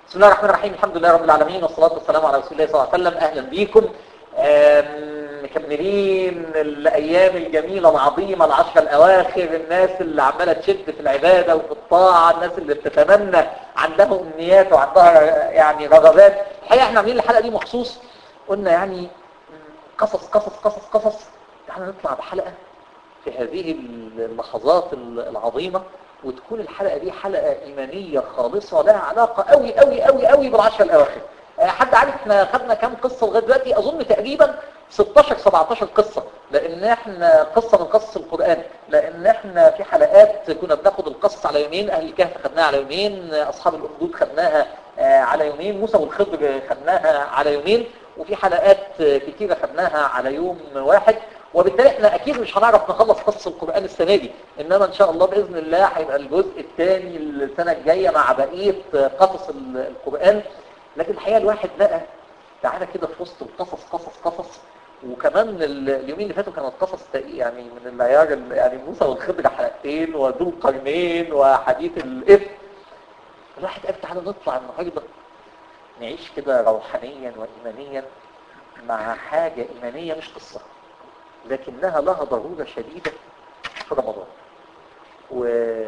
بسم الله الرحمن الرحيم الحمد لله رب العالمين والصلاة والسلام على رسول الله صلى الله عليه وسلم أهلا بيكم آم، مكملين الأيام الجميلة العظيمة العشر الأواخر الناس اللي عمالة تشد في العبادة وفي الطاعة الناس اللي بتتمنى عندها أمنيات وعندها يعني رغبات الحقيقة احنا عاملين الحلقة دي مخصوص قلنا يعني قصص قصص قصص قصص احنا نطلع بحلقة في هذه اللحظات العظيمة وتكون الحلقة دي حلقة إيمانية خالصة لها علاقة قوي قوي قوي قوي بالعشر الأواخر آه، حد عارف احنا خدنا كام قصة لغاية دلوقتي أظن تقريبا 16 17 قصة لأن احنا قصة من قصص القرآن لأن احنا في حلقات كنا بناخد القصص على يومين أهل الكهف خدناها على يومين أصحاب الأخدود خدناها آه، على يومين موسى والخضر خدناها على يومين وفي حلقات آه، كتيرة خدناها على يوم واحد وبالتالي احنا اكيد مش هنعرف نخلص قصص القرآن السنة دي انما ان شاء الله باذن الله هيبقى الجزء الثاني السنة الجاية مع بقية قصص ال- القرآن لكن الحقيقة الواحد لقى تعالى كده في وسط القصص قصص قصص وكمان ال- اليومين اللي فاتوا كانت قصص تق- يعني من المعيار ال- يعني موسى والخضر حلقتين وذو القرنين وحديث الإفك الواحد قال تعالى نطلع النهارده نعيش كده روحانيا وإيمانيا مع حاجة إيمانية مش قصة لكنها لها ضرورة شديدة في رمضان و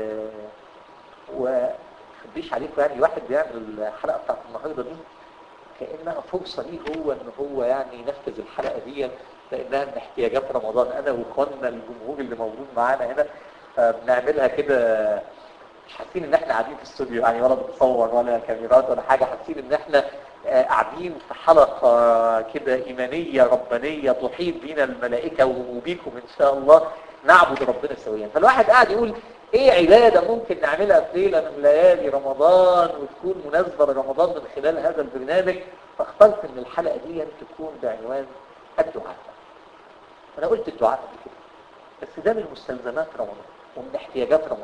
و خبيش عليكم يعني واحد بيعمل الحلقة بتاعت النهاردة دي كأنها فرصة ليه هو ان هو يعني ينفذ الحلقة دي لانها من احتياجات رمضان انا واخواننا الجمهور اللي موجود معانا هنا فبنعملها كده مش حاسين ان احنا قاعدين في استوديو يعني ولا بنصور ولا كاميرات ولا حاجة حاسين ان احنا آه، قاعدين في حلقة كده إيمانية ربانية تحيط بينا الملائكة وبيكم إن شاء الله نعبد ربنا سويا فالواحد قاعد يقول إيه عبادة ممكن نعملها في ليلة من ليالي رمضان وتكون مناسبة لرمضان من خلال هذا البرنامج فاخترت إن الحلقة دي تكون بعنوان الدعاء أنا قلت الدعاء قبل كده بس ده من مستلزمات رمضان ومن احتياجات رمضان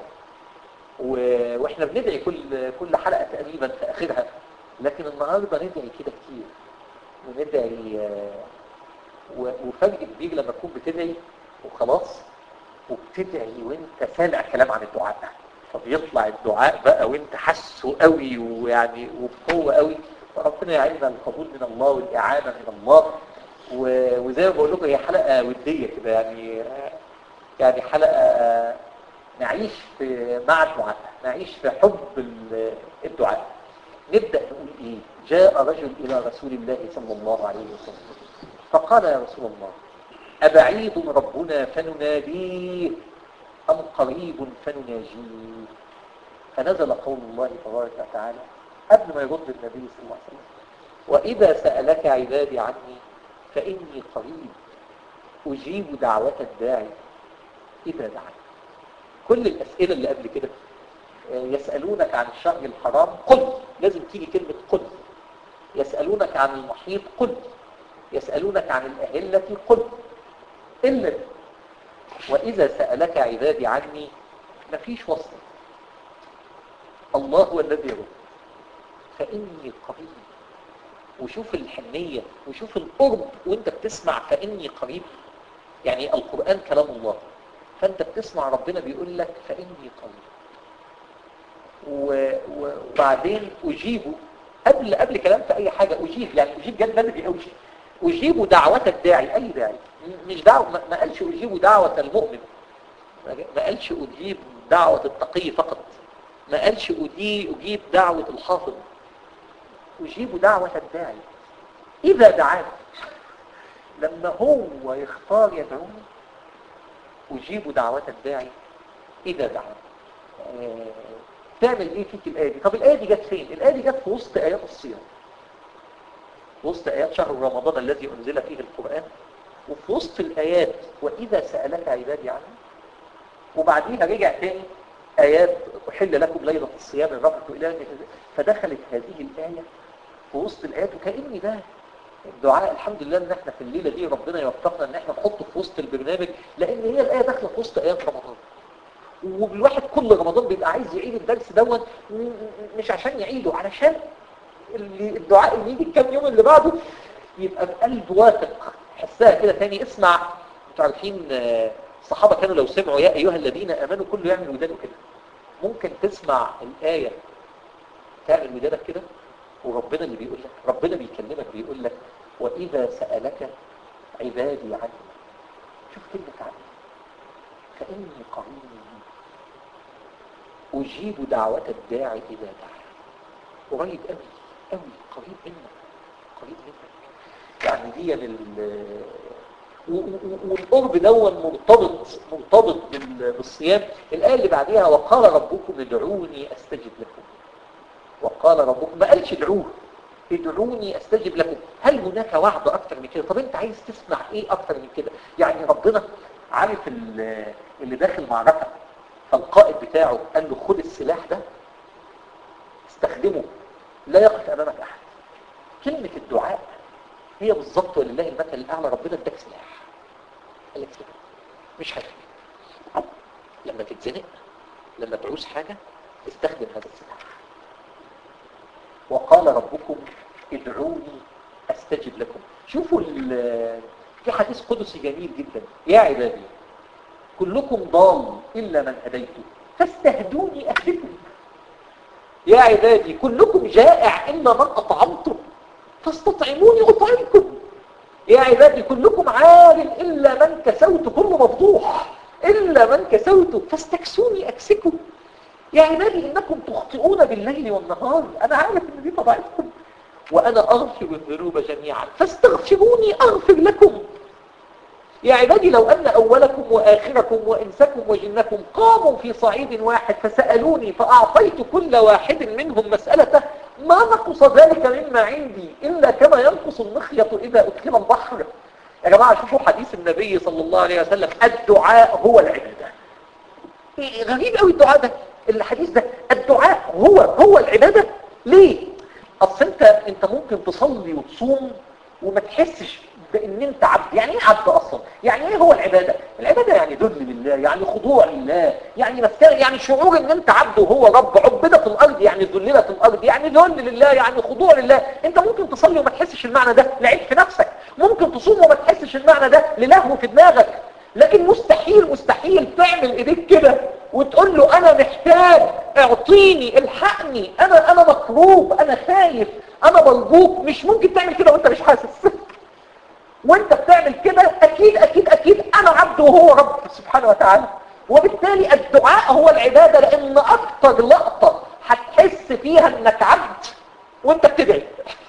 و- واحنا بندعي كل كل حلقة تقريبا في اخرها لكن النهاردة ندعي كده كتير وندعي آه، و- وفرق كبير لما تكون بتدعي وخلاص وبتدعي وانت سامع كلام عن الدعاء فبيطلع الدعاء بقى وانت حاسه قوي ويعني وبقوه قوي وربنا يعيننا القبول من الله والاعانه من الله و- وزي ما بقول لكم هي حلقه وديه كده يعني آه، يعني حلقه نعيش في مع الدعاء نعيش في حب ال- الدعاء نبدأ نقول ايه جاء رجل الى رسول الله صلى الله عليه وسلم فقال يا رسول الله أبعيد ربنا فنناديه أم قريب فنناجيه فنزل قول الله تبارك وتعالى قبل ما يرد النبي صلى الله عليه وسلم وإذا سألك عبادي عني فإني قريب أجيب دعوة الداعي إذا دعاني كل الأسئلة اللي قبل كده آه، يسألونك عن الشهر الحرام قل لازم تيجي كلمة قل يسألونك عن المحيط قل يسألونك عن الأهلة قل إلا دي. وإذا سألك عبادي عني مفيش وصل الله هو الذي يرد فإني قريب وشوف الحنية وشوف القرب وانت بتسمع فإني قريب يعني القرآن كلام الله فانت بتسمع ربنا بيقول لك فإني قريب و- و- وبعدين أجيبه قبل قبل كلام في أي حاجة أجيب يعني أجيب جد بدري قوي أجيب دعوة الداعي أي داعي م- مش دعوة ما- ما قالش أجيب دعوة المؤمن ما ما قالش أجيب دعوة التقي فقط ما قالش أجيب, أجيب دعوة الحافظ أجيب دعوة الداعي إذا دعاني لما هو يختار يدعوني أجيب دعوة الداعي إذا دعاني آه، تعمل ايه فيك الآية دي طب الآية دي جت فين الآية دي جت في وسط آيات الصيام في وسط آيات شهر رمضان الذي أنزل فيه القرآن وفي وسط الآيات وإذا سألك عبادي عني وبعديها رجع تاني آيات أحل لكم ليلة الصيام الرفق إلى النساء. فدخلت هذه الآية في وسط الآيات وكأن ده الدعاء الحمد لله ان احنا في الليلة دي ربنا يوفقنا ان احنا نحطه في وسط البرنامج لان هي الآية داخلة في وسط آيات رمضان والواحد كل رمضان بيبقى عايز يعيد الدرس دون م- م- مش عشان يعيده علشان اللي الدعاء اللي يجي الكام يوم اللي بعده يبقى بقلب واثق حسها كده تاني اسمع انتوا عارفين آه، الصحابة كانوا لو سمعوا يا أيها الذين آمنوا كله يعمل ودانه كده ممكن تسمع الآية تعمل ودانك كده ربنا اللي بيقول لك ربنا بيكلمك بيقول لك وإذا سألك عبادي عني شوف كلمة عني فإني قريب أجيب دعوة الداعي إذا دعا قريب قوي قوي قريب منك قريب منك يعني دي ال و- و- والقرب دون مرتبط مرتبط بال- بالصيام الآية اللي بعديها وقال ربكم ادعوني أستجب لكم وقال ربكم ما قالش ادعوه ادعوني استجب لكم هل هناك وعد اكتر من كده طب انت عايز تسمع ايه اكتر من كده يعني ربنا عارف ال- اللي داخل معركة فالقائد بتاعه قال له خد السلاح ده استخدمه لا يقف امامك احد كلمة الدعاء هي بالظبط ولله المثل الاعلى ربنا اداك سلاح قال لك سلاح مش حاجة لما تتزنق لما تعوز حاجة استخدم هذا السلاح وقال ربكم ادعوني استجب لكم شوفوا ال- في حديث قدسي جميل جدا يا عبادي كلكم ضال إلا من هديته فاستهدوني أهدكم يا عبادي كلكم جائع إلا من أطعمته فاستطعموني أطعمكم يا عبادي كلكم عار إلا من كسوت كل مفضوح إلا من كسوت فاستكسوني أكسكم يا عبادي إنكم تخطئون بالليل والنهار أنا عارف إن دي طبيعتكم وأنا أغفر الذنوب جميعا فاستغفروني أغفر لكم يا عبادي لو أن أولكم وآخركم وإنسكم وجنكم قاموا في صعيد واحد فسألوني فأعطيت كل واحد منهم مسألته ما نقص ذلك مما عندي إلا كما ينقص المخيط إذا أدخل البحر يا جماعة شوفوا حديث النبي صلى الله عليه وسلم الدعاء هو العبادة إيه غريب قوي الدعاء ده الحديث ده الدعاء هو هو العبادة ليه اصل انت انت ممكن تصلي وتصوم وما تحسش بان انت عبد يعني ايه عبد اصلا يعني ايه هو العبادة العبادة يعني ذل لله يعني خضوع لله يعني بس يعني شعور ان انت عبد وهو رب عبدة الارض يعني ذللة الارض يعني ذل لله يعني خضوع لله انت ممكن تصلي وما تحسش المعنى ده لعيب في نفسك ممكن تصوم وما تحسش المعنى ده للهو في دماغك لكن مستحيل مستحيل تعمل ايديك كده وتقول له انا محتاج اعطيني الحقني انا انا مكروب انا خايف انا مرجوك مش ممكن تعمل كده وانت مش حاسس وانت بتعمل كده اكيد اكيد اكيد انا عبد وهو رب سبحانه وتعالى وبالتالي الدعاء هو العبادة لان اكتر لقطة هتحس فيها انك عبد وانت بتدعي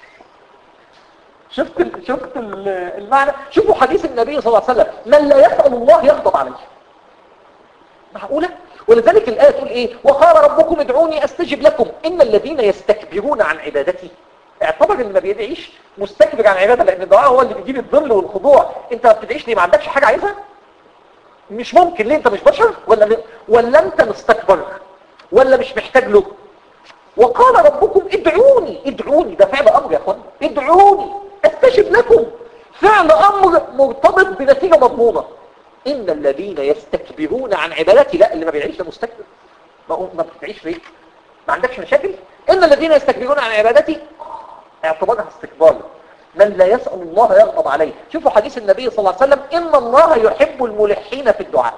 شفت ال... شفت ال... المعنى شوفوا حديث النبي صلى الله عليه وسلم من لا يسأل الله يغضب عليه معقولة ولذلك الآية تقول ايه وقال ربكم ادعوني استجب لكم ان الذين يستكبرون عن عبادتي اعتبر ان ما بيدعيش مستكبر عن عبادة لان الدعاء هو اللي بيجيب الظل والخضوع انت ما بتدعيش ليه ما عندكش حاجة عايزها مش ممكن ليه انت مش بشر ولا ولا انت مستكبر ولا مش محتاج له وقال ربكم ادعوني ادعوني ده فعل امر يا اخوان ادعوني استجب لكم فعل امر مرتبط بنتيجة مضمونة ان الذين يستكبرون عن عبادتي لا اللي ما بيعيش ده مستكبر ما هو ما بتعيش ليه ما عندكش مشاكل ان الذين يستكبرون عن عبادتي اعتبارها استكبار من لا يسأل الله يغضب عليه شوفوا حديث النبي صلى الله عليه وسلم ان الله يحب الملحين في الدعاء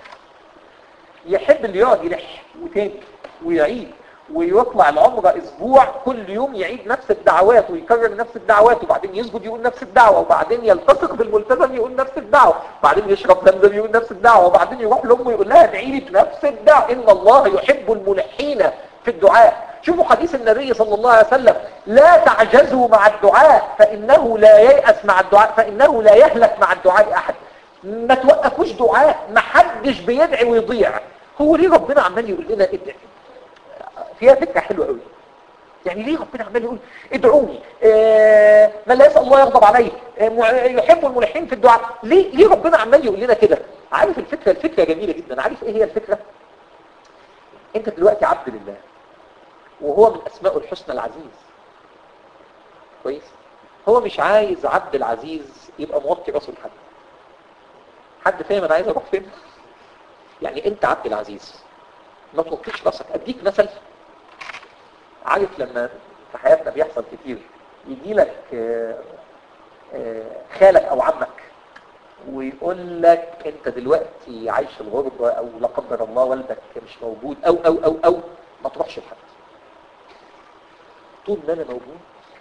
يحب اللي يقعد يلح وتاني ويعيد ويطلع العمرة اسبوع كل يوم يعيد نفس الدعوات ويكرر نفس الدعوات وبعدين يسجد يقول نفس الدعوة وبعدين يلتصق بالملتزم يقول نفس الدعوة وبعدين يشرب زمزم يقول نفس الدعوة وبعدين يروح لامه يقول لها ادعي لي بنفس الدعوة ان الله يحب الملحين في الدعاء شوفوا حديث النبي صلى الله عليه وسلم لا تعجزوا مع الدعاء فإنه لا ييأس مع الدعاء فإنه لا يهلك مع الدعاء أحد ما توقفوش دعاء ما حدش بيدعي ويضيع هو ليه ربنا عمال يقول لنا ادعي فيها فكرة حلوة قوي يعني ليه ربنا عمال يقول ادعوني آه من لا يسأل الله يغضب عليه آه يحب الملحين في الدعاء ليه ليه ربنا عمال يقول لنا كده عارف الفكرة الفكرة جميلة جدا عارف ايه هي الفكرة انت دلوقتي عبد لله وهو من اسماء الحسنى العزيز كويس هو مش عايز عبد العزيز يبقى موطي راسه لحد حد فاهم انا عايز اروح فين يعني انت عبد العزيز ما توطيش راسك اديك مثل عارف لما في حياتنا بيحصل كتير يجي لك خالك او عمك ويقول لك انت دلوقتي عايش في الغربة او لا قدر الله والدك مش موجود او او او او ما تروحش لحد طول ما انا موجود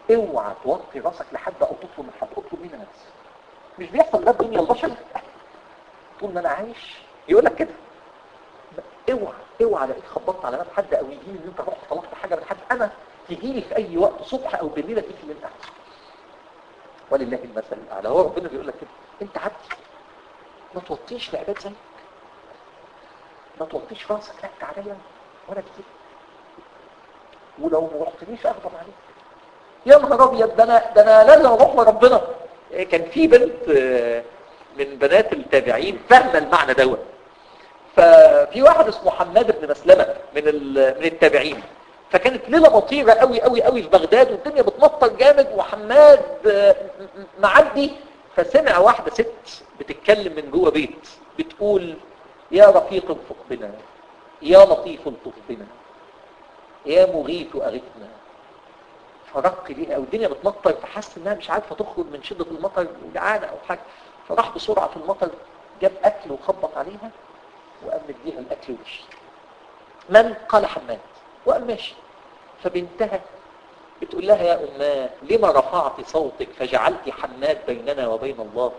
اوعى توطي راسك لحد او تطلب من حد اطلب منها بس مش بيحصل ده الدنيا البشر طول ما انا عايش يقول لك كده اوعى اوعى لقيت خبطت على باب حد او يجي ان انت رحت طلبت حاجه من حد انا تجي لي في اي وقت صبح او بالليل اديك اللي انت عايزه ولله المثل الاعلى هو ربنا بيقول لك كده انت عبد ما توطيش لعباد زيك ما توطيش راسك لا تعالى وانا كتير ولو ما رحتنيش اغضب عليك يا نهار ابيض ده انا ده انا لازم اروح لربنا كان في بنت من بنات التابعين فاهمه المعنى دوت ففي واحد اسمه حماد بن مسلمه من من التابعين فكانت ليله مطيره قوي قوي قوي في بغداد والدنيا بتمطر جامد وحماد معدي فسمع واحده ست بتتكلم من جوه بيت بتقول يا رفيق انفق بنا يا لطيف الطف بنا يا مغيث اغثنا فرق ليها او الدنيا بتمطر فحس انها مش عارفه تخرج من شده المطر وجعانه او حاجه فراح بسرعه في المطر جاب اكل وخبط عليها وقام مديها الاكل ومشي من قال حماد وقام ماشي فبنتها بتقول لها يا اماه لما رفعت صوتك فجعلت حماد بيننا وبين الله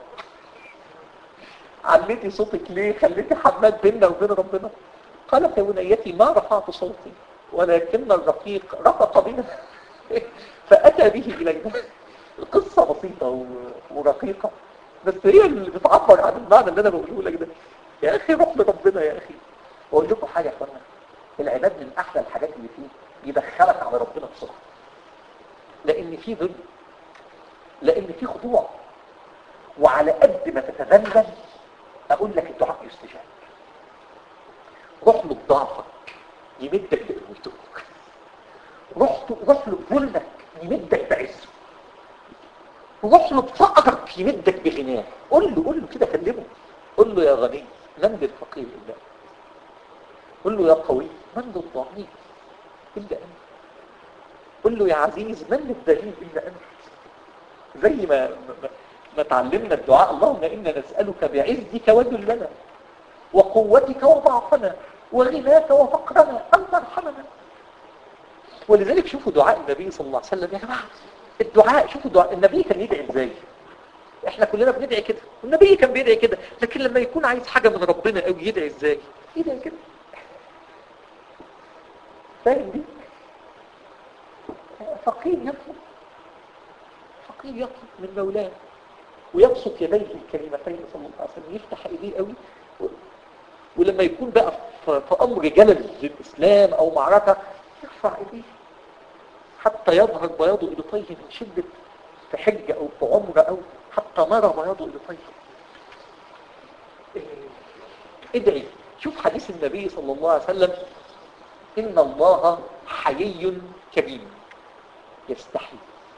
علمتي صوتك ليه خليتي حماد بيننا وبين ربنا قالت يا بنيتي ما رفعت صوتي ولكن الرفيق رفق بنا فأتى به إلينا القصة بسيطة ورقيقة بس هي اللي بتعبر عن المعنى اللي أنا بقوله لك ده يا أخي روح لربنا يا أخي وأقول لكم حاجة يا أخوانا العباد من أحلى الحاجات اللي فيه يدخلك على ربنا بسرعة لأن في ذل لأن في خضوع وعلى قد ما تتذلل أقول لك الدعاء يستجاب روح له بضعفك يمدك بقوته روح روح له بذلك يمدك بعزه روح له بفقرك يمدك بغناه قول له قول له كده كلمه قول له يا غني من للفقير الا قول له يا قوي من للضعيف الا انت قل له يا عزيز من للذليل الا انت زي ما ما, ما تعلمنا الدعاء اللهم انا نسالك بعزك وذلنا وقوتك وضعفنا وغناك وفقرنا ان ترحمنا ولذلك شوفوا دعاء النبي صلى الله عليه وسلم يا جماعه الدعاء شوفوا دعاء النبي كان يدعي ازاي احنا كلنا بندعي كده والنبي كان بيدعي كده لكن لما يكون عايز حاجه من ربنا قوي يدعي ازاي يدعي كده فاهم دي فقير يطلب فقير يطلب من مولاه ويبسط يديه الكريمتين صلى الله عليه وسلم يفتح ايديه قوي ولما يكون بقى في امر جلل للاسلام او معركه يرفع ايديه حتى يظهر بياض ابطيه من شده في حجه او في عمره او حتى نرى بياض ابطيه ادعي شوف حديث النبي صلى الله عليه وسلم ان الله حيي كريم يستحي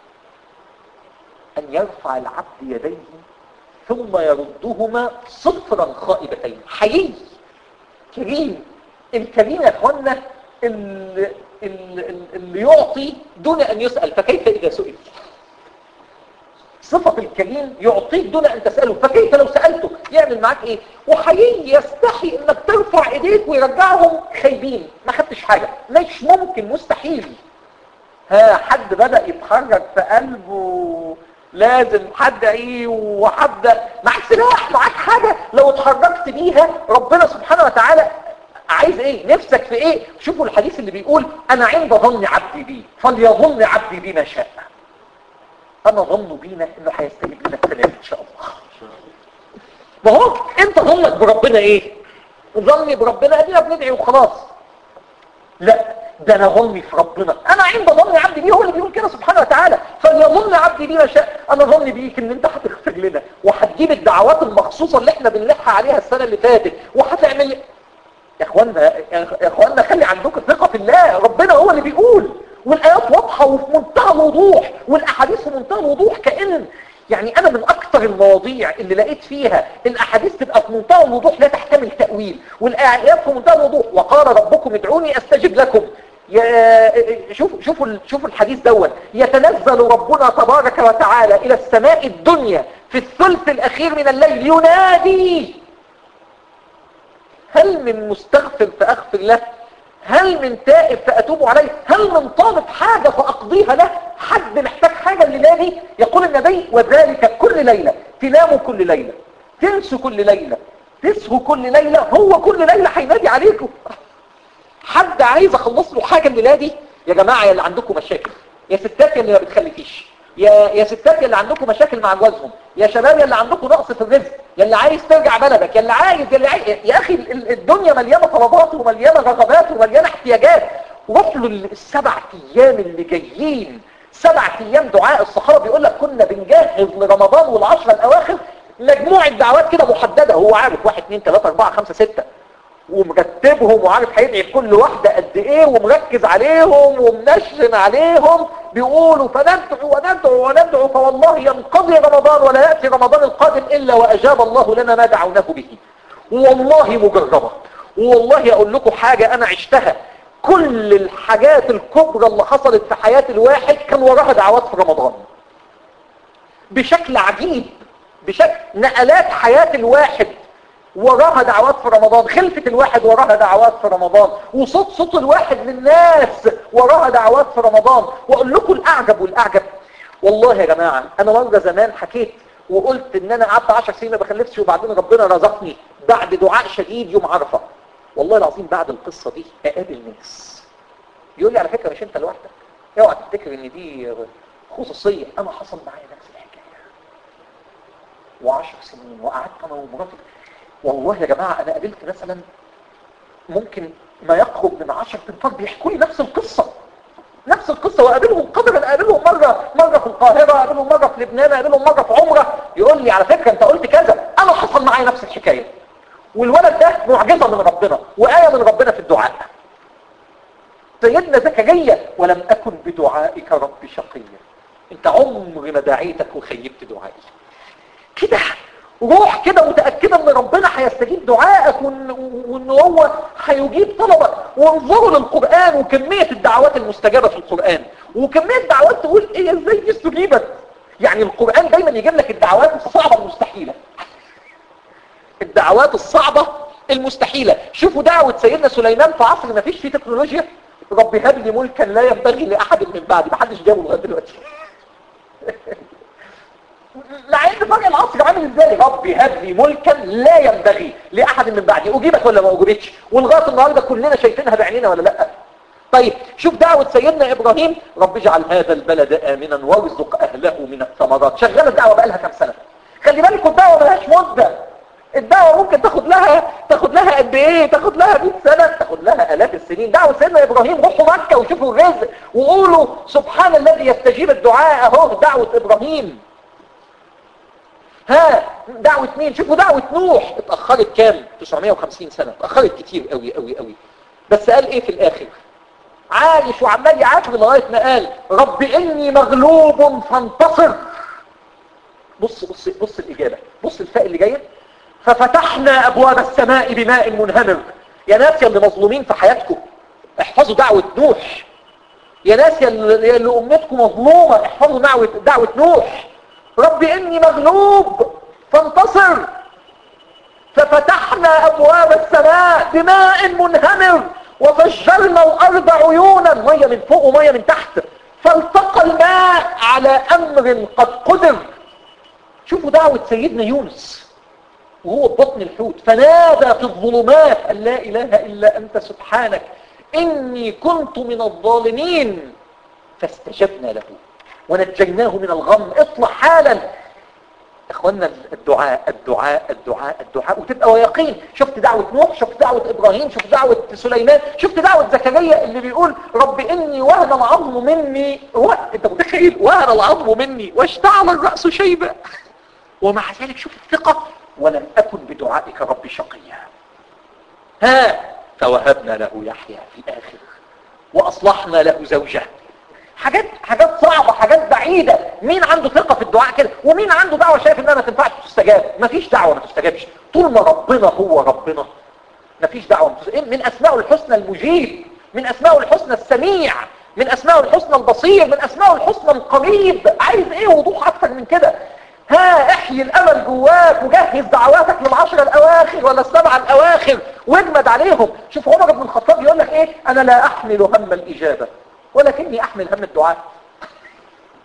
أن يرفع العبد يديه ثم يردهما صفرا خائبتين حيي كريم الكريم يا اخوانا اللي, اللي يعطي دون أن يسأل فكيف إذا سئل صفة الكريم يعطيك دون أن تسأله فكيف لو سألته يعمل معاك إيه وحيي يستحي أنك ترفع إيديك ويرجعهم خايبين ما خدتش حاجة مش ممكن مستحيل ها حد بدأ يتحرك في قلبه لازم حد ايه وحد معاك سلاح معاك حاجة لو اتحركت بيها ربنا سبحانه وتعالى عايز ايه نفسك في ايه شوفوا الحديث اللي بيقول انا عند ظن عبدي بي فليظن عبدي بي ما شاء انا ظن بينا انه هيستجيب لنا السلام ان شاء الله ما هو انت ظنك بربنا ايه ظني بربنا ادينا بندعي وخلاص لا ده انا ظني في ربنا انا عند ظن عبدي بيه هو اللي بيقول كده سبحانه وتعالى فليظن عبدي بيه ما شاء انا ظني بيك ان انت هتغفر لنا وهتجيب الدعوات المخصوصه اللي احنا بنلح عليها السنه اللي فاتت وهتعمل يا اخوانا يا اخوانا خلي عندكم ثقه في الله ربنا هو اللي بيقول والايات واضحه وفي منتهى الوضوح والاحاديث في منتهى الوضوح كان يعني انا من اكثر المواضيع اللي لقيت فيها الاحاديث تبقى في منتهى الوضوح لا تحتمل تاويل والايات في منتهى الوضوح وقال ربكم ادعوني استجب لكم يا شوفوا شوفوا شوفوا الحديث دوت يتنزل ربنا تبارك وتعالى الى السماء الدنيا في الثلث الاخير من الليل ينادي هل من مستغفر فاغفر له هل من تائب فاتوب عليه هل من طالب حاجه فاقضيها له حد محتاج حاجه ازاي وذلك كل ليلة تناموا كل ليلة تنسوا كل ليلة تسهوا كل ليلة هو كل ليلة هينادي عليكم حد عايز اخلص له حاجة الليلة دي يا جماعة يا اللي عندكم مشاكل يا ستات يا اللي ما بتخلفيش يا يا ستات يا اللي عندكم مشاكل مع جوازهم يا شباب يا اللي عندكم نقص في الرزق يا اللي عايز ترجع بلدك يا اللي عايز يا اللي عايز يا اخي ال- الدنيا مليانه طلبات ومليانه رغبات ومليانه احتياجات روح له السبع ايام اللي جايين سبع ايام دعاء الصحابه بيقول لك كنا بنجهز لرمضان والعشره الاواخر مجموعه دعوات كده محدده هو عارف واحد اثنين ثلاثه اربعه خمسه سته ومرتبهم وعارف هيدعي كل واحدة قد ايه ومركز عليهم ومنشن عليهم بيقولوا فندعو وندعو وندعو فوالله ينقضي رمضان ولا يأتي رمضان القادم إلا وأجاب الله لنا ما دعوناه به والله مجربة والله أقول لكم حاجة أنا عشتها كل الحاجات الكبرى اللي حصلت في حياة الواحد كان وراها دعوات في رمضان بشكل عجيب بشكل نقلات حياة الواحد وراها دعوات في رمضان خلفة الواحد وراها دعوات في رمضان وصوت صوت الواحد للناس وراها دعوات في رمضان واقول لكم الاعجب والاعجب والله يا جماعة انا مرة زمان حكيت وقلت ان انا قعدت 10 سنين ما بخلفش وبعدين ربنا رزقني بعد دعاء شديد يوم عرفة والله العظيم بعد القصة دي اقابل ناس يقول لي على فكرة مش انت لوحدك اوعى تفتكر ان دي خصوصية انا حصل معايا نفس الحكاية وعشر سنين وقعدت انا ومراتي والله يا جماعة انا قابلت مثلا ممكن ما يقرب من عشر تنفار بيحكوا لي نفس القصة نفس القصة وقابلهم قدر ان اقابلهم مرة مرة في القاهرة اقابلهم مرة في لبنان اقابلهم مرة في عمرة يقول لي على فكرة انت قلت كذا انا حصل معايا نفس الحكاية والولد ده معجزة من ربنا وآية من ربنا في الدعاء سيدنا زكريا ولم أكن بدعائك رب شقيا انت عمري ما دعيتك وخيبت دعائي كده روح كده متأكدة ان ربنا هيستجيب دعائك وان, وإن هو هيجيب طلبك وانظروا للقرآن وكمية الدعوات المستجابة في القرآن وكمية دعوات تقول ايه ازاي دي استجيبت يعني القرآن دايما يجيب لك الدعوات الصعبة المستحيلة الدعوات الصعبة المستحيلة شوفوا دعوة سيدنا سليمان في عصر ما فيش فيه تكنولوجيا ربي هب لي ملكا لا ينبغي لأحد من بعدي ما حدش جابه لغايه دلوقتي مع ان فرق العصر عامل ازاي ربي هب لي ملكا لا ينبغي لاحد من بعدي اجيبت ولا ما اجيبتش ولغايه النهارده كلنا شايفينها بعينينا ولا لا طيب شوف دعوة سيدنا ابراهيم رب اجعل هذا البلد امنا وارزق اهله من الثمرات شغاله الدعوه بقى لها كام سنه خلي بالكم الدعوه ملهاش مده الدعوه ممكن تاخد لها تاخد لها قد ايه تاخد لها 100 سنه تاخد لها الاف السنين دعوه سيدنا ابراهيم روحوا مكه وشوفوا الرزق وقولوا سبحان الذي يستجيب الدعاء اهو دعوه ابراهيم ها دعوة مين شوفوا دعوة نوح اتأخرت كام 950 سنة اتأخرت كتير قوي قوي قوي بس قال ايه في الاخر عايش وعمال يعافر لغاية ما قال رب اني مغلوب فانتصر بص بص بص الاجابة بص الفاء اللي جاية ففتحنا ابواب السماء بماء منهمر يا ناس يا اللي مظلومين في حياتكم احفظوا دعوة نوح يا ناس يا اللي يا اللي امتكم مظلومة احفظوا دعوة دعوة نوح رب إني مغلوب فانتصر ففتحنا أبواب السماء بماء منهمر وفجرنا الأرض عيونا مية من فوق ومية من تحت فالتقى الماء على أمر قد قدر شوفوا دعوة سيدنا يونس وهو بطن الحوت فنادى في الظلمات أن لا إله إلا أنت سبحانك إني كنت من الظالمين فاستجبنا له ونجيناه من الغم اطلع حالا اخوانا الدعاء الدعاء الدعاء الدعاء وتبقى ويقين شفت دعوة نوح شفت دعوة ابراهيم شفت دعوة سليمان شفت دعوة زكريا اللي بيقول رب اني وهن العظم مني و... انت متخيل وهن العظم مني واشتعل الرأس شيبا ومع ذلك شوف الثقة ولم اكن بدعائك ربي شقيا ها فوهبنا له يحيى في الاخر واصلحنا له زوجه حاجات حاجات صعبة حاجات بعيدة مين عنده ثقة في الدعاء كده ومين عنده دعوة شايف انها ما تنفعش تستجاب مفيش دعوة ما تستجابش طول ما ربنا هو ربنا مفيش دعوة ما تستجاب. من اسماء الحسنى المجيب من اسماء الحسنى السميع من اسماء الحسنى البصير من اسماء الحسنى القريب عايز ايه وضوح اكتر من كده ها احيي الامل جواك وجهز دعواتك للعشر الاواخر ولا السبع الاواخر واجمد عليهم شوف عمر بن الخطاب يقول لك ايه انا لا احمل هم الاجابه ولكني احمل هم الدعاء انا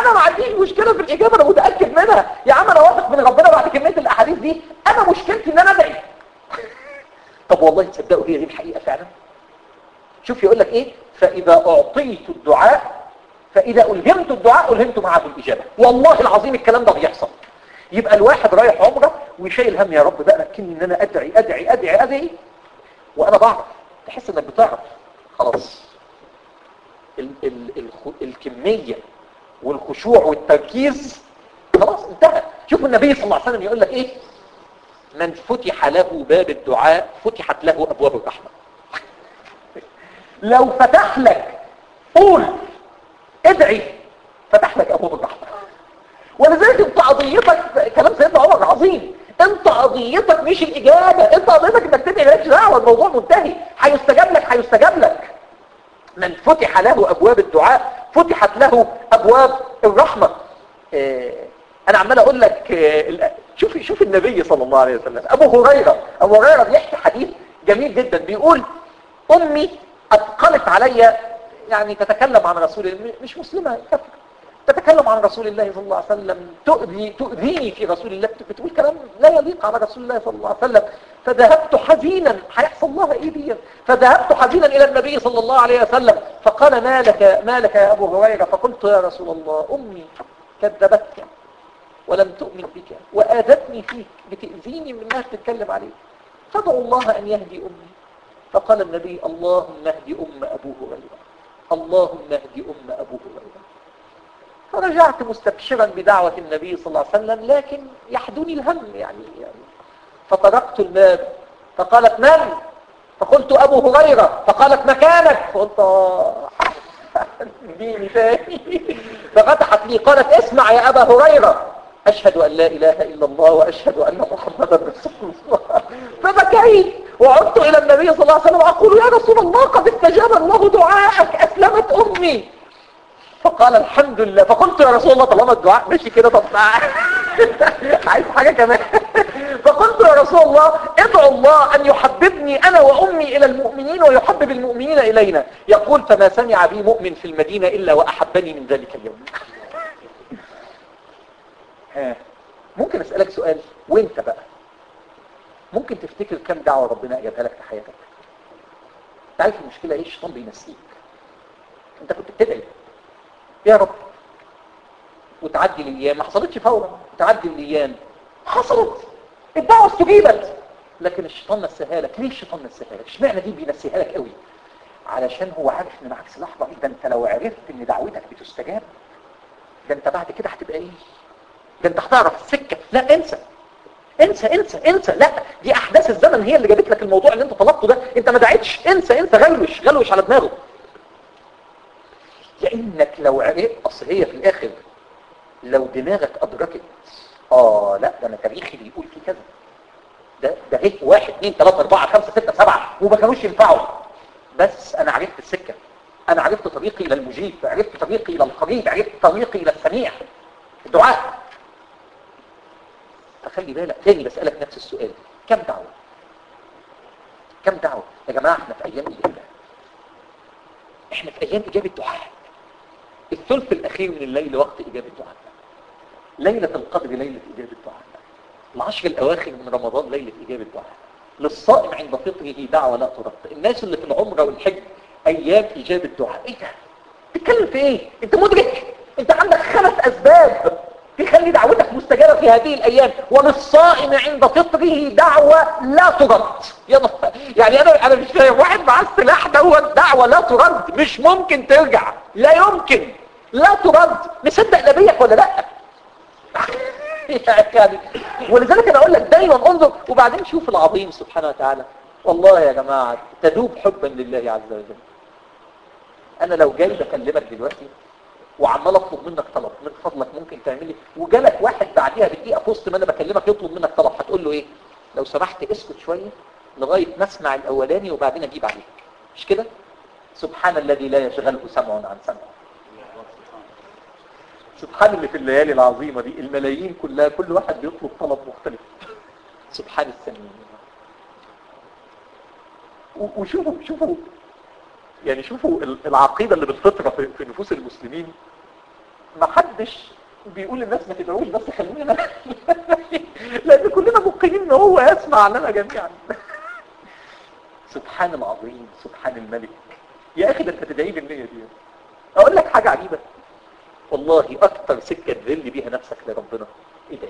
انا ما عنديش مشكله في الاجابه انا متاكد منها يا عم انا واثق من ربنا بعد كميه الاحاديث دي انا مشكلتي ان انا ادعي طب والله تصدقوا هي دي الحقيقه فعلا شوف يقول لك ايه فاذا اعطيت الدعاء فاذا الهمت الدعاء الهمت معه الاجابه والله العظيم الكلام ده بيحصل يبقى الواحد رايح عمره وشايل هم يا رب بقى مكني ان انا ادعي ادعي ادعي ادعي وانا بعرف تحس انك بتعرف خلاص ال ال ال الكمية والخشوع والتركيز خلاص انتهى شوف النبي صلى الله عليه وسلم يقول لك ايه من فتح له باب الدعاء فتحت له ابواب الرحمة لو فتح لك قول ادعي فتح لك ابواب الرحمة ولذلك انت قضيتك كلام سيدنا عمر عظيم انت قضيتك مش الاجابة انت قضيتك انك تدعي مالكش دعوه الموضوع منتهي هيستجاب لك هيستجاب لك من فتح له ابواب الدعاء فتحت له ابواب الرحمة اه انا عمال اقول لك اه شوف شوف النبي صلى الله عليه وسلم ابو هريرة ابو هريرة بيحكي حديث جميل جدا بيقول امي اثقلت علي يعني تتكلم عن رسول الله مش مسلمة كفر تتكلم عن رسول الله صلى الله عليه وسلم تؤذي تؤذيني في رسول الله بتقول كلام لا يليق على رسول الله صلى الله عليه وسلم فذهبت حزينا هيحصل لها ايه دي فذهبت حزينا الى النبي صلى الله عليه وسلم فقال ما لك ما لك يا ابو هريره فقلت يا رسول الله امي كذبتك ولم تؤمن بك واذتني فيك بتاذيني من انها تتكلم عليك فادعوا الله ان يهدي امي فقال النبي اللهم اهدي ام ابو هريره اللهم اهدي ام ابو هريره فرجعت مستبشرا بدعوة النبي صلى الله عليه وسلم لكن يحدوني الهم يعني, يعني فطرقت الباب فقالت من؟ فقلت أبو هريرة فقالت مكانك فقلت ديني تاني ففتحت لي قالت اسمع يا أبا هريرة أشهد أن لا إله إلا الله وأشهد أن محمدا رسول الله فبكيت وعدت إلى النبي صلى الله عليه وسلم وأقول يا رسول الله قد استجاب الله دعاءك أسلمت أمي فقال الحمد لله فقلت يا رسول الله طالما الدعاء ماشي كده طب عايز حاجة كمان فقلت يا رسول الله ادعو الله أن يحببني أنا وأمي إلى المؤمنين ويحبب المؤمنين إلينا يقول فما سمع بي مؤمن في المدينة إلا وأحبني من ذلك اليوم ها ممكن أسألك سؤال وانت بقى ممكن تفتكر كم دعوة ربنا أجابها لك في حياتك تعرف المشكلة ايه الشيطان بينسيك انت كنت بتدعي يا رب وتعدي الايام ما حصلتش فورا تعدي الايام حصلت الدعوه استجيبت لكن الشيطان نسيها لك ليه الشيطان نسيها لك اشمعنى دي بينسيها لك قوي علشان هو عارف ان معاك لحظه ده انت لو عرفت ان دعوتك بتستجاب ده انت بعد كده هتبقى ايه ده انت هتعرف السكه لا انسى انسى انسى انسى لا دي احداث الزمن هي اللي جابت لك الموضوع اللي انت طلبته ده انت ما دعيتش انسى انسى غلوش غلوش على دماغه لانك لو عرفت اصل هي في الاخر لو دماغك ادركت اه لا ده انا تاريخي بيقول في كذا ده ده هيك واحد اثنين ثلاثة اربعة خمسة ستة سبعة وما كانوش ينفعوا بس انا عرفت السكة انا عرفت طريقي الى المجيب عرفت طريقي الى القريب عرفت طريقي الى السميع الدعاء فخلي بالك تاني بسألك نفس السؤال كم دعوة كم دعوة يا جماعة احنا في ايام الاجابة احنا في ايام اجابة دعاء الثلث الاخير من الليل وقت اجابة دعاء ليلة القدر ليلة اجابة دعاء العشر الاواخر من رمضان ليلة اجابة دعاء للصائم عند فطره دعوة لا ترد الناس اللي في العمرة والحج ايام اجابة دعاء ايه ده تتكلم في ايه انت مدرك انت عندك خمس اسباب تخلي دعوتك مستجابة في هذه الأيام وللصائم عند فطره دعوة لا ترد يعني أنا أنا مش فاهم واحد مع السلاح دوت دعوة لا ترد مش ممكن ترجع لا يمكن لا ترد مصدق نبيك ولا لا يعني ولذلك أنا أقول لك دايما انظر وبعدين شوف العظيم سبحانه وتعالى والله يا جماعة تدوب حبا لله عز وجل أنا لو جاي بكلمك دلوقتي وعمال اطلب منك طلب من فضلك ممكن تعمل لي وجالك واحد بعديها بدقيقه في وسط ما انا بكلمك يطلب منك طلب هتقول له ايه لو سمحت اسكت شويه لغايه ما اسمع الاولاني وبعدين اجيب عليك مش كده سبحان الذي لا يشغله سمع عن سمع سبحان اللي في الليالي العظيمه دي الملايين كلها كل واحد بيطلب طلب مختلف سبحان السميع وشوفوا شوفوا يعني شوفوا العقيدة اللي بالفطرة في نفوس المسلمين ما حدش بيقول للناس ما تدعوش بس خلينا لان كلنا موقنين ان هو يسمع لنا جميعا سبحان العظيم سبحان الملك يا اخي ده انت تدعي بالنية دي اقول لك حاجة عجيبة والله اكتر سكة تذل بيها نفسك لربنا ادعي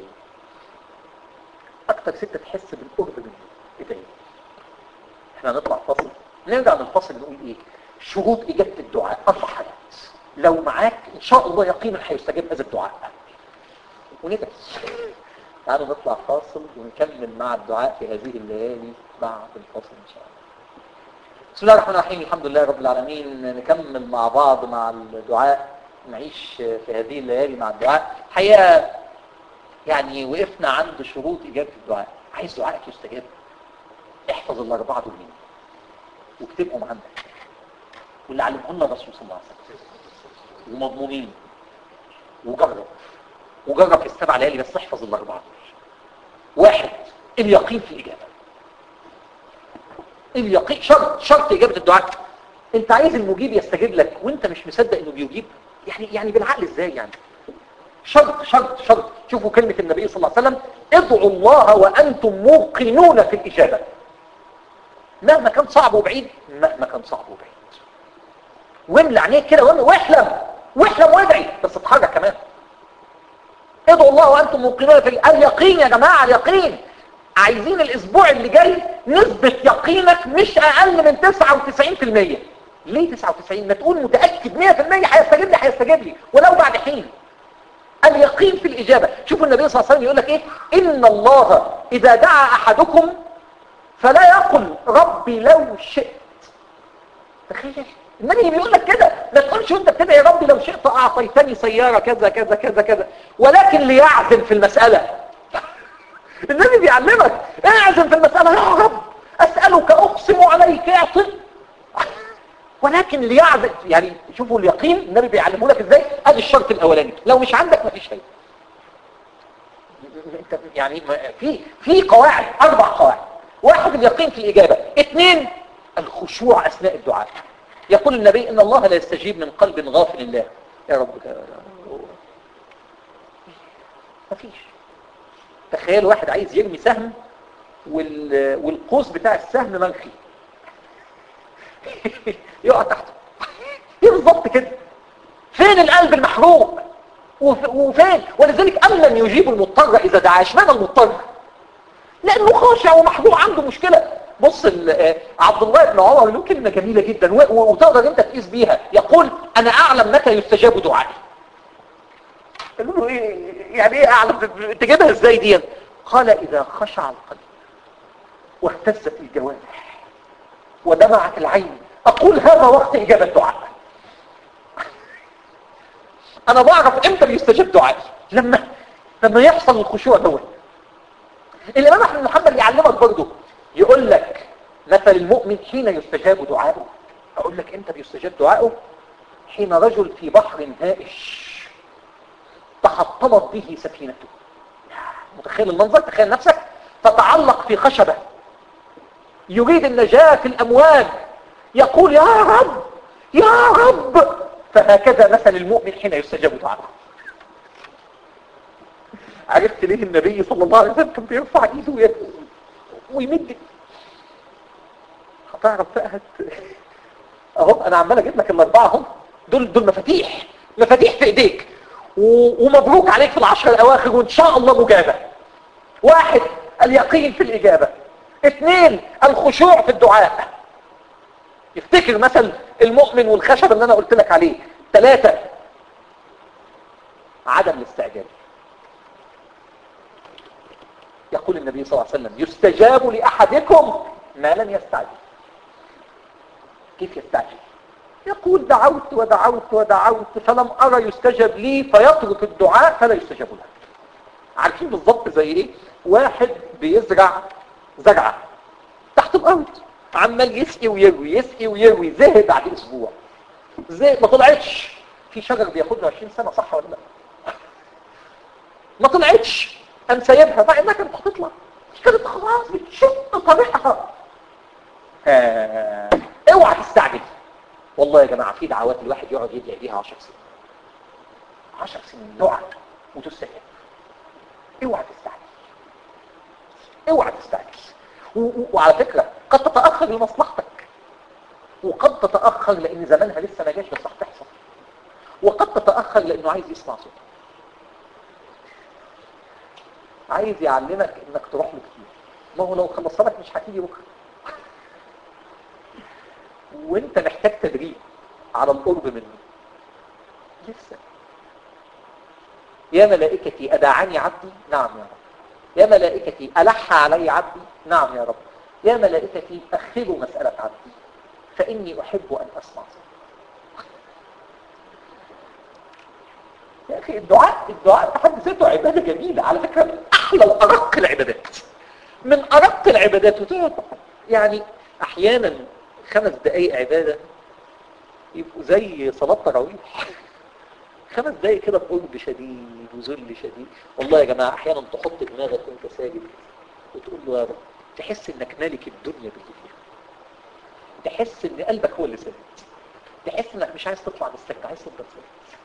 اكتر سكة تحس بالقرب منه ادعي احنا هنطلع فاصل نرجع من الفاصل نقول ايه شروط اجابة الدعاء اربع حاجات لو معاك ان شاء الله يقينا هيستجاب هذا الدعاء وندعي تعالوا نطلع فاصل ونكمل مع الدعاء في هذه الليالي بعد الفاصل ان شاء الله بسم الله الرحمن الرحيم الحمد لله رب العالمين نكمل مع بعض مع الدعاء نعيش في هذه الليالي مع الدعاء حقيقة يعني وقفنا عند شروط إجابة الدعاء عايز دعائك يستجاب احفظ الأربعة دول منه واكتبهم عندك واللي علمهم لنا الرسول صلى الله عليه وسلم ومضمونين وجرب وجرب في السبع ليالي بس احفظ الأربعة واحد اليقين في الإجابة اليقين شرط شرط إجابة الدعاء انت عايز المجيب يستجيب لك وانت مش مصدق انه بيجيب يعني يعني بالعقل ازاي يعني شرط شرط شرط شوفوا كلمة النبي صلى الله عليه وسلم ادعوا الله وانتم موقنون في الإجابة مهما كان صعب وبعيد مهما كان صعب وبعيد واملى عينيك كده واحلم واحلم وادعي بس اتحرك كمان ادعوا الله وانتم موقنون في اليقين يا جماعة اليقين عايزين الاسبوع اللي جاي نسبة يقينك مش اقل من 99% ليه 99 ما تقول متأكد 100% هيستجيب لي هيستجيب لي ولو بعد حين اليقين في الإجابة شوفوا النبي صلى الله عليه وسلم يقول لك ايه إن الله إذا دعا أحدكم فلا يقل ربي لو شئت تخيل النبي بيقول لك كده ما تقولش انت بتدعي ربي لو شئت اعطيتني سيارة كذا كذا كذا كذا ولكن ليعزم في المسألة النبي بيعلمك اعزم في المسألة يا رب اسألك اقسم عليك اعطي ولكن ليعزم يعني شوفوا اليقين النبي بيعلمه لك ازاي ادي الشرط الاولاني لو مش عندك مفيش شيء انت يعني في في قواعد اربع قواعد واحد اليقين في الاجابه اثنين الخشوع اثناء الدعاء يقول النبي ان الله لا يستجيب من قلب غافل الله يا رب مفيش تخيل واحد عايز يرمي سهم وال... والقوس بتاع السهم منخي يقع تحته ايه بالظبط كده فين القلب المحروق وف... وفين ولذلك ام لم يجيب المضطر اذا دعا اشمعنى المضطر لانه خاشع ومحروق عنده مشكله بص عبد الله بن عمر له كلمه جميله جدا و... وتقدر انت تقيس بيها يقول انا اعلم متى يستجاب دعائي قالوا له ايه يعني ايه اعلم تجيبها ازاي دي قال اذا خشع القلب واهتزت الجوارح ودمعت العين اقول هذا وقت اجابه الدعاء انا بعرف امتى بيستجاب دعائي لما لما يحصل الخشوع دوت الامام احمد بن محمد يعلمك برضه يقول لك مثل المؤمن حين يستجاب دعاؤه اقول لك امتى بيستجاب دعاؤه حين رجل في بحر هائش تحطمت به سفينته متخيل المنظر تخيل نفسك تتعلق في خشبة يريد النجاة في الأمواج يقول يا رب يا رب فهكذا مثل المؤمن حين يستجاب دعاءه عرفت ليه النبي صلى الله عليه وسلم كان بيرفع ايده ويمد هتعرف بقى هت... اهو انا عمال اجيب لك الاربعه اهم دول دول مفاتيح مفاتيح في ايديك ومبروك عليك في العشر الاواخر وان شاء الله مجابه واحد اليقين في الاجابه اثنين الخشوع في الدعاء افتكر مثل المؤمن والخشب اللي انا قلت لك عليه ثلاثة عدم الاستعجال يقول النبي صلى الله عليه وسلم يستجاب لأحدكم ما لم يستعجل كيف يستعجل يقول دعوت ودعوت ودعوت فلم أرى يستجب لي فيترك الدعاء فلا يستجاب له عارفين بالضبط زي ايه واحد بيزرع زرعة تحت الأرض عمال يسقي ويروي يسقي ويروي زهق بعد اسبوع زهق ما طلعتش في شجر بياخد له 20 سنه صح ولا لا ما طلعتش قام سايبها مع انها كانت هتطلع كانت خلاص بتشق طريقها آه. اوعى تستعجل والله يا جماعه في دعوات الواحد يقعد يدعي بيها 10 سنين 10 سنين نقعد وتستجاب اوعى تستعجل اوعى تستعجل و- و- وعلى فكرة قد تتأخر لمصلحتك وقد تتأخر لأن زمانها لسه ما جاش بس هتحصل وقد تتأخر لأنه عايز يسمع صوتك عايز يعلمك انك تروح له كتير ما هو لو خلصها لك مش هتيجي بكره وانت محتاج تدريب على القرب منه لسه يا ملائكتي أداعني عبدي نعم يا رب يا ملائكتي ألح علي عبدي نعم يا رب يا ملائكتي أخروا مسألة عبدي فإني أحب أن أسمع صوتك يا أخي الدعاء الدعاء في حد ذاته عبادة جميلة على فكرة من أحلى وأرق العبادات من أرق العبادات وتقعد يعني أحيانا خمس دقايق عبادة يبقوا زي صلاة تراويح خمس دقايق كده بقرب شديد وذل شديد والله يا جماعة أحيانا تحط دماغك وأنت ساجد وتقول له يا رب تحس إنك مالك الدنيا باللي فيها تحس إن قلبك هو اللي ثابت تحس إنك مش عايز تطلع من السكة عايز تفضل ثابت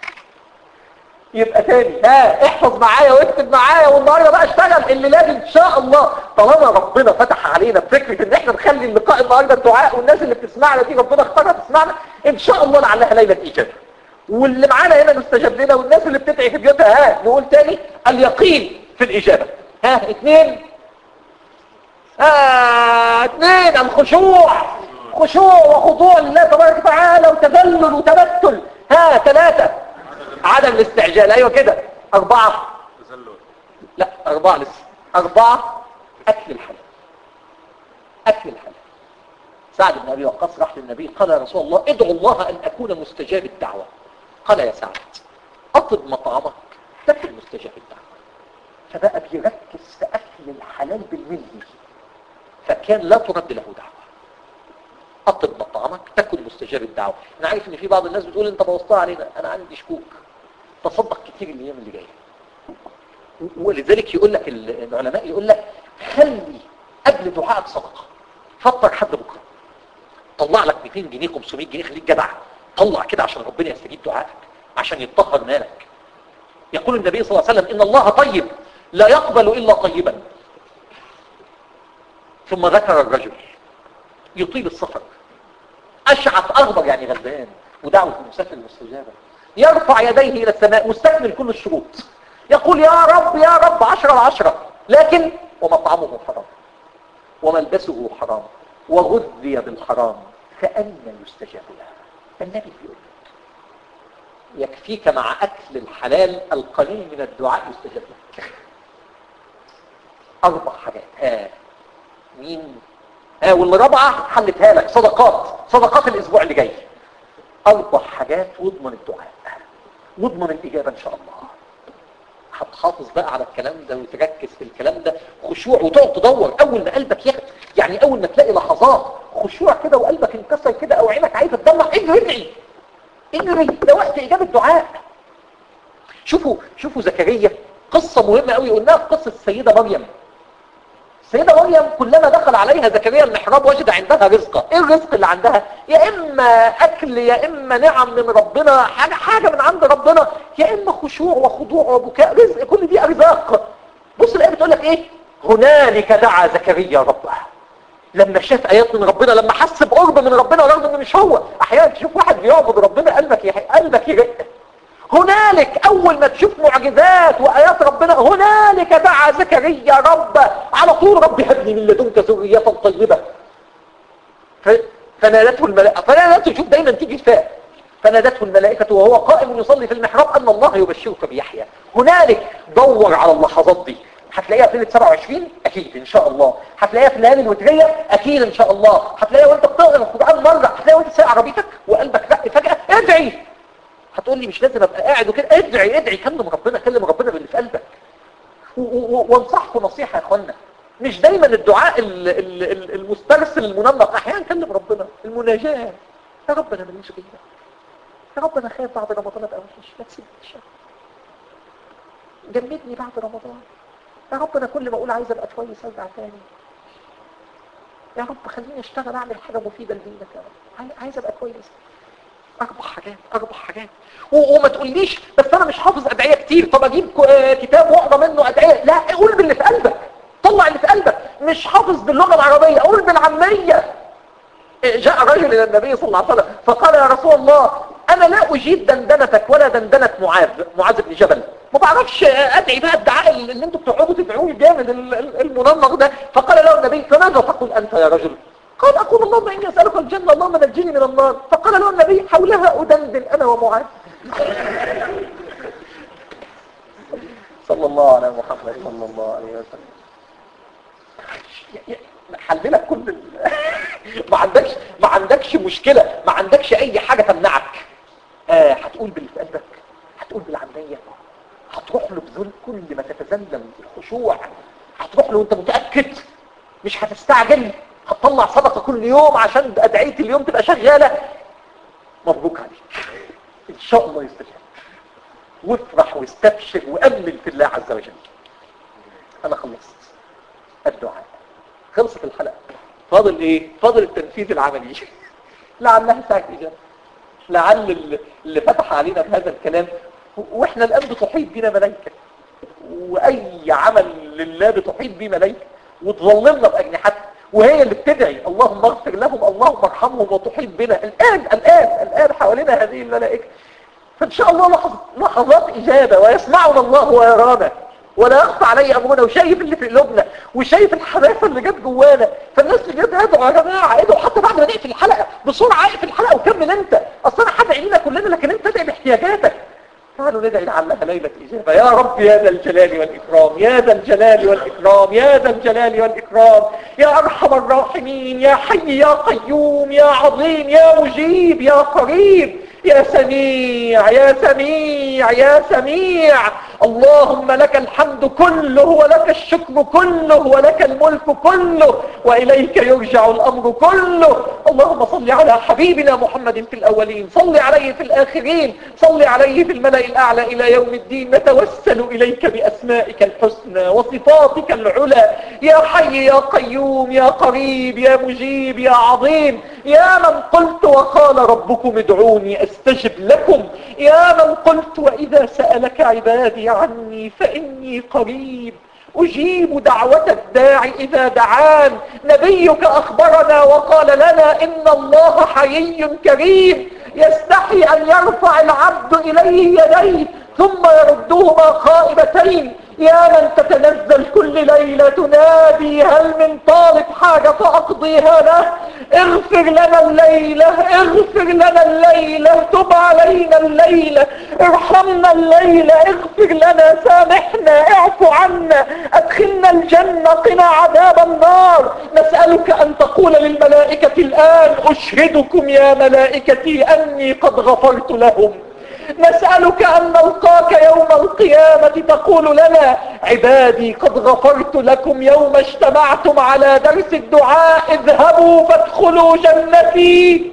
يبقى تاني ها احفظ معايا واكتب معايا والنهارده بقى اشتغل اللي لازم ان شاء الله طالما ربنا فتح علينا بفكره ان احنا نخلي اللقاء النهارده الدعاء والناس اللي بتسمعنا دي ربنا اختارها تسمعنا ان شاء الله لعلها ليله اجابه واللي معانا هنا مستجاب لنا والناس اللي بتدعي في بيوتها ها نقول تاني اليقين في الاجابه ها اثنين ها اثنين الخشوع خشوع وخضوع لله تبارك وتعالى وتذلل وتبتل ها ثلاثه عدم الاستعجال ايوه كده اربعة لا اربعة لسه اربعة اكل الحلال اكل الحلال سعد بن ابي وقاص راح للنبي قال يا رسول الله ادعو الله ان اكون مستجاب الدعوة قال يا سعد اطلب مطعمك تكن مستجاب الدعوة فبقى بيركز في اكل الحلال بالملي فكان لا ترد له دعوة اطلب مطعمك تكن مستجاب الدعوة انا عارف ان في بعض الناس بتقول انت بوظتها علينا انا عندي شكوك تصدق كتير الايام اللي جايه ولذلك يقول لك العلماء يقول لك خلي قبل دعائك صدقه فطر حد بكره طلع لك 200 جنيه 500 جنيه خليك جدع طلع كده عشان ربنا يستجيب دعائك عشان يتطهر مالك يقول النبي صلى الله عليه وسلم ان الله طيب لا يقبل الا طيبا ثم ذكر الرجل يطيل السفر اشعث اغبر يعني غلبان ودعوه المسافر المستجابه يرفع يديه إلى السماء مستكمل كل الشروط يقول يا رب يا رب عشرة العشرة لكن ومطعمه حرام وملبسه حرام وغذي بالحرام فأين يستجاب له النبي بيقول يكفيك مع أكل الحلال القليل من الدعاء يستجاب لك أربع حاجات ها مين ها والرابعة حلتها لك صدقات صدقات الأسبوع اللي جاي أربع حاجات واضمن الدعاء واضمن الإجابة إن شاء الله هتحافظ بقى على الكلام ده وتركز في الكلام ده خشوع وتقعد تدور أول ما قلبك ياخد يعني أول ما تلاقي لحظات خشوع كده وقلبك انكسر كده أو عينك عايزة تدمع اجري ادعي اجري ده وقت إجابة دعاء شوفوا شوفوا زكريا قصة مهمة قوي قلناها في قصة السيدة مريم السيدة مريم كلما دخل عليها زكريا المحراب وجد عندها رزقة ايه الرزق اللي عندها يا اما اكل يا اما نعم من ربنا حاجة, حاجة من عند ربنا يا اما خشوع وخضوع وبكاء رزق كل دي ارزاق بص الايه بتقول لك ايه هنالك دعا زكريا ربه لما شاف ايات من ربنا لما حس بقرب من ربنا رغم انه مش هو احيانا تشوف واحد بيعبد ربنا قلبك يحق قلبك يرق هنالك اول ما تشوف معجزات وايات ربنا هنالك دعا زكريا ربه على طول رب هب لي من لدنك ذريه طيبه فنادته الملائكه فنادته شوف دايما تيجي فاء فنادته الملائكه وهو قائم يصلي في المحراب ان الله يبشرك بيحيى هنالك دور على اللحظات دي هتلاقيها في ليله 27 اكيد ان شاء الله هتلاقيها في الليالي الوتريه اكيد ان شاء الله هتلاقيها وانت بتقرا القران مره هتلاقيها وانت سايق عربيتك وقلبك رق فجاه ادعي هتقول لي مش لازم ابقى قاعد وكده ادعي ادعي كلم ربنا كلم ربنا باللي في قلبك وانصحكم نصيحه يا اخوانا مش دايما الدعاء المسترسل المنمق احيانا كلم ربنا المناجاه يا رب انا ماليش غيرك يا رب انا خايف بعد رمضان ابقى وحش لا تسيبنيش جمدني بعد رمضان يا رب انا كل ما اقول عايز ابقى كويس ارجع تاني يا رب خليني اشتغل اعمل حاجه مفيده لدينك يا رب عايز ابقى كويس اربع حاجات اربع حاجات وما تقوليش بس انا مش حافظ ادعيه كتير طب اجيب كتاب واقرا منه ادعيه لا قول باللي في قلبك طلع اللي في قلبك مش حافظ باللغه العربيه قول بالعاميه جاء رجل الى النبي صلى الله عليه وسلم فقال يا رسول الله انا لا اجيب دندنتك ولا دندنه معاذ معاذ بن جبل ما بعرفش ادعي بقى الدعاء اللي انتوا بتقعدوا تدعوه الجامد المنمق ده فقال له النبي فماذا تقول انت يا رجل قال اقول اللهم اني اسالك الجنه اللهم نجني من النار فقال له النبي حولها ادندن انا ومعاذ صلى الله على محمد صلى الله عليه وسلم حللك كل ال... ما عندكش ما عندكش مشكلة ما عندكش اي حاجة تمنعك آه هتقول باللي في قلبك هتقول بالعملية هتروح له بذل كل ما تتذلل الخشوع هتروح له وانت متأكد مش هتستعجل هتطلع صدقة كل يوم عشان ادعية اليوم تبقى شغالة مبروك عليك ان شاء الله يستجاب وافرح واستبشر وامن في الله عز وجل انا خلصت الدعاء خلصت الحلقة فاضل ايه فاضل التنفيذ العملي لعلها ساعة اجابة لعل اللي فتح علينا بهذا الكلام واحنا الان بتحيط بنا ملائكة واي عمل لله بتحيط به ملائكة وتظلمنا باجنحتها وهي اللي بتدعي اللهم اغفر لهم اللهم ارحمهم وتحيط بنا الان الان الان حوالينا هذه الملائكة فان شاء الله لحظ لحظات اجابة ويسمعنا الله ويرانا ولا يخفى علي امرنا وشايف اللي في قلوبنا وشايف الحماسه اللي جت جوانا فالناس اللي جت ادعوا يا جماعه ادعوا حتى بعد ما نقفل الحلقه بسرعه اقفل الحلقه وكمل انت اصل انا هدعي لنا كلنا لكن انت ادعي باحتياجاتك تعالوا ندعي لعلها ليله اجابه يا رب يا ذا الجلال والاكرام يا ذا الجلال والاكرام يا ذا الجلال والاكرام يا ارحم الراحمين يا حي يا قيوم يا عظيم يا مجيب يا قريب يا سميع يا سميع يا سميع اللهم لك الحمد كله ولك الشكر كله ولك الملك كله وإليك يرجع الأمر كله اللهم صل على حبيبنا محمد في الأولين صل عليه في الآخرين صل عليه في الملأ الأعلى إلى يوم الدين نتوسل إليك بأسمائك الحسنى وصفاتك العلى يا حي يا قيوم يا قريب يا مجيب يا عظيم يا من قلت وقال ربكم ادعوني استجب لكم يا من قلت وإذا سألك عبادي عني فإني قريب أجيب دعوة الداعي إذا دعان نبيك أخبرنا وقال لنا إن الله حيي كريم يستحي أن يرفع العبد إليه يديه ثم يردهما خائبتين يا من تتنزل كل ليلة تنادي هل من طالب حاجة فأقضيها له اغفر لنا الليلة اغفر لنا الليلة تب علينا الليلة ارحمنا الليلة اغفر لنا سامحنا اعف عنا ادخلنا الجنة قنا عذاب النار نسألك ان تقول للملائكة الان اشهدكم يا ملائكتي اني قد غفرت لهم نسألك أن نلقاك يوم القيامة تقول لنا عبادي قد غفرت لكم يوم اجتمعتم على درس الدعاء اذهبوا فادخلوا جنتي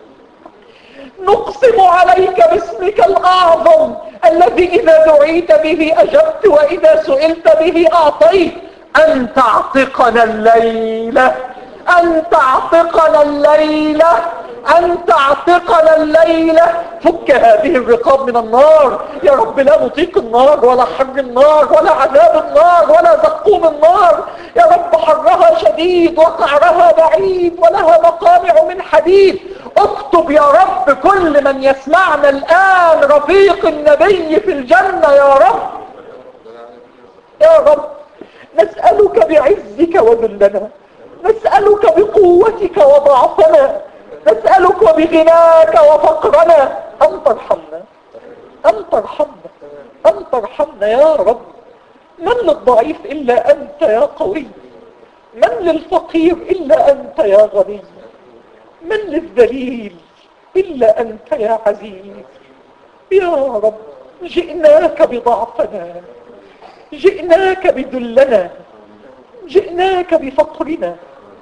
نقسم عليك باسمك الأعظم الذي إذا دعيت به أجبت وإذا سئلت به أعطيت أن تعتقنا الليلة أن تعتقنا الليلة أن تعتقنا الليلة فك هذه الرقاب من النار يا رب لا نطيق النار ولا حر النار ولا عذاب النار ولا زقوم النار يا رب حرها شديد وقعرها بعيد ولها مقامع من حديد اكتب يا رب كل من يسمعنا الآن رفيق النبي في الجنة يا رب يا رب نسألك بعزك وذلنا نسألك بقوتك وضعفنا نسألك بغناك وفقرنا أن ترحمنا أن ترحمنا أن ترحمنا يا رب من للضعيف إلا أنت يا قوي من للفقير إلا أنت يا غني من للذليل إلا أنت يا عزيز يا رب جئناك بضعفنا جئناك بذلنا جئناك بفقرنا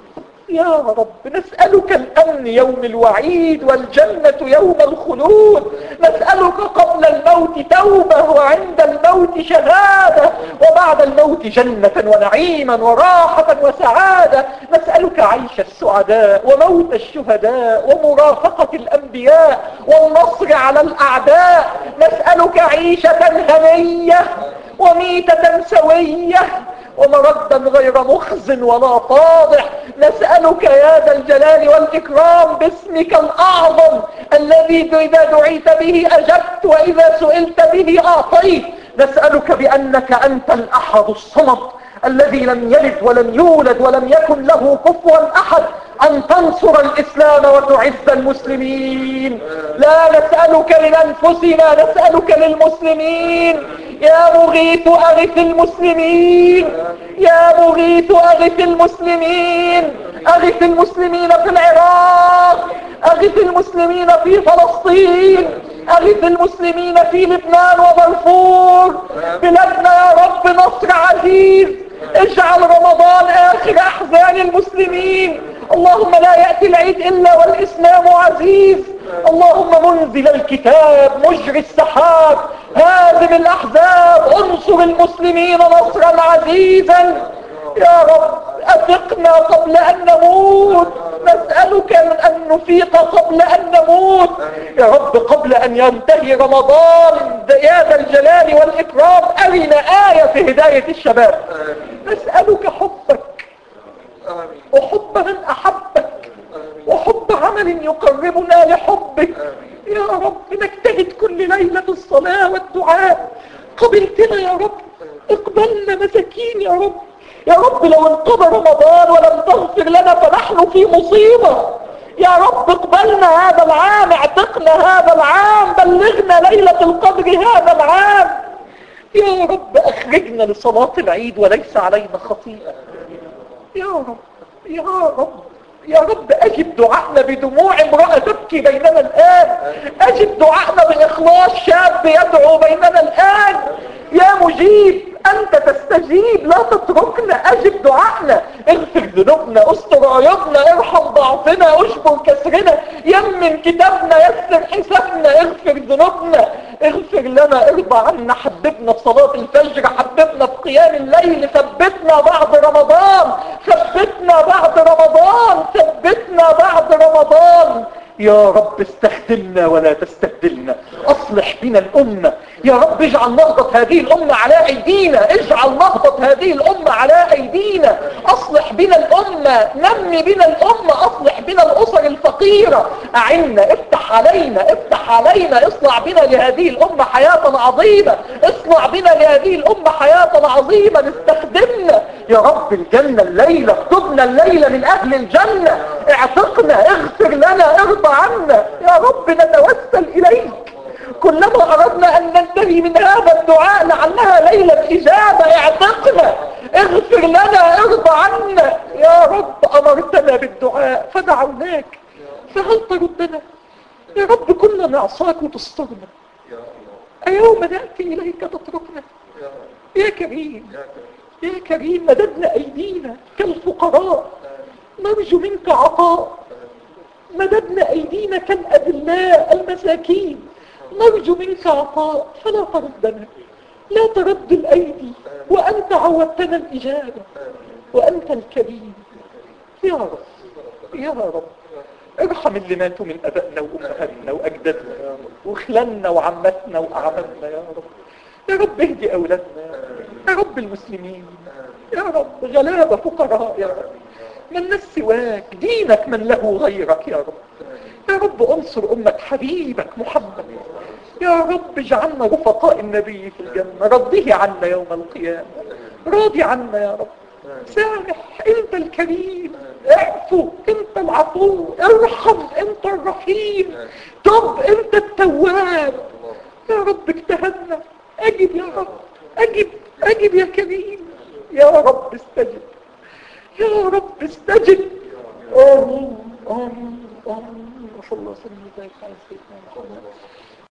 يا رب نسألك الأمن يوم الوعيد والجنة يوم الخلود نسألك قبل الموت توبة وعند الموت شهادة وبعد الموت جنة ونعيما وراحة وسعادة نسألك عيش السعداء وموت الشهداء ومرافقة الأنبياء والنصر على الأعداء نسألك عيشة هنية وميتة سوية ومردا غير مخز ولا فاضح نسألك يا ذا الجلال والإكرام باسمك الأعظم الذي إذا دعيت به أجبت وإذا سئلت به أعطيت نسألك بأنك أنت الأحد الصمد الذي لم يلد ولم يولد ولم يكن له كفوا أحد أن تنصر الإسلام وتعز المسلمين لا نسألك لأنفسنا نسألك للمسلمين يا مغيث أغث المسلمين يا مغيث أغث المسلمين أغث المسلمين في العراق أغث المسلمين في فلسطين أغث المسلمين في لبنان وبلفور بلادنا يا رب نصر عزيز اجعل رمضان آخر أحزان المسلمين اللهم لا يأتي العيد إلا والإسلام عزيز اللهم منزل الكتاب مجري السحاب هازم الأحزاب انصر المسلمين نصرا عزيزا يا رب أفقنا قبل أن نموت نسألك أن نفيق قبل أن نموت يا رب قبل أن ينتهي رمضان يا ذا الجلال والإكرام أرنا آية في هداية الشباب نسألك حبك وحب من أحبك وحب عمل يقربنا لحبك يا رب نجتهد كل ليلة الصلاة والدعاء قبلتنا يا رب اقبلنا مساكين يا رب يا رب لو انقضى رمضان ولم تغفر لنا فنحن في مصيبة يا رب اقبلنا هذا العام اعتقنا هذا العام بلغنا ليلة القدر هذا العام يا رب اخرجنا لصلاة العيد وليس علينا خطيئة يا رب يا رب يا رب أجب دعائنا بدموع امرأة تبكي بيننا الآن أجب دعائنا بإخلاص شاب يدعو بيننا الآن يا مجيب أنت تستجيب لا تتركنا أجب دعائنا اغفر ذنوبنا استر عيوبنا ارحم ضعفنا اشبر كسرنا يمن كتابنا يسر حسابنا اغفر ذنوبنا اغفر لنا ارضى عنا حببنا في صلاة الفجر حببنا في قيام الليل ثبتنا بعد رمضان ثبتنا بعد رمضان ثبتنا بعد رمضان يا رب استخدمنا ولا تستبدلنا اصلح بنا الامة يا رب اجعل نهضة هذه الامة على ايدينا اجعل نهضة هذه الامة على ايدينا اصلح بنا الامة نمي بنا الامة اصلح بنا الاسر الفقيرة اعنا افتح علينا افتح علينا اصلح بنا لهذه الامة حياة عظيمة اصلح بنا لهذه الامة حياة عظيمة استخدمنا يا رب الجنة الليلة اكتبنا الليلة من اهل الجنة اعتقنا اغفر لنا ارضى عنا يا رب نتوسل اليك كلما أردنا أن ننتهي من هذا الدعاء لعلها ليلة إجابة اعتقنا اغفر لنا ارضى عنا يا رب أمرتنا بالدعاء فدعوناك فهل تردنا يا رب كنا نعصاك وتسترنا أيوم نأتي إليك تتركنا يا كريم يا كريم مددنا أيدينا كالفقراء نرجو منك عطاء مددنا أيدينا كالأذلاء المساكين نرجو منك عطاء فلا تردنا لا ترد الأيدي وأنت عودتنا الإجابة وأنت الكريم يا رب يا رب ارحم اللي ماتوا من أبائنا وأمهاتنا وأجدادنا يا رب وخلالنا وعمتنا وأعمامنا يا رب يا رب اهدي أولادنا يا رب, يا رب المسلمين يا رب غلابة فقراء يا رب من ناس سواك دينك من له غيرك يا رب يا رب انصر أمة حبيبك محمد يا رب اجعلنا رفقاء النبي في الجنة رضيه عنا يوم القيامة راضي عنا يا رب سامح انت الكريم اعفو انت العفو ارحم انت الرحيم طب انت التواب يا رب اجتهدنا اجب يا رب اجب اجب يا كريم يا رب استجب يا رب استجب آمين آمين آمين وصلى الله وسلم وبارك على سيدنا محمد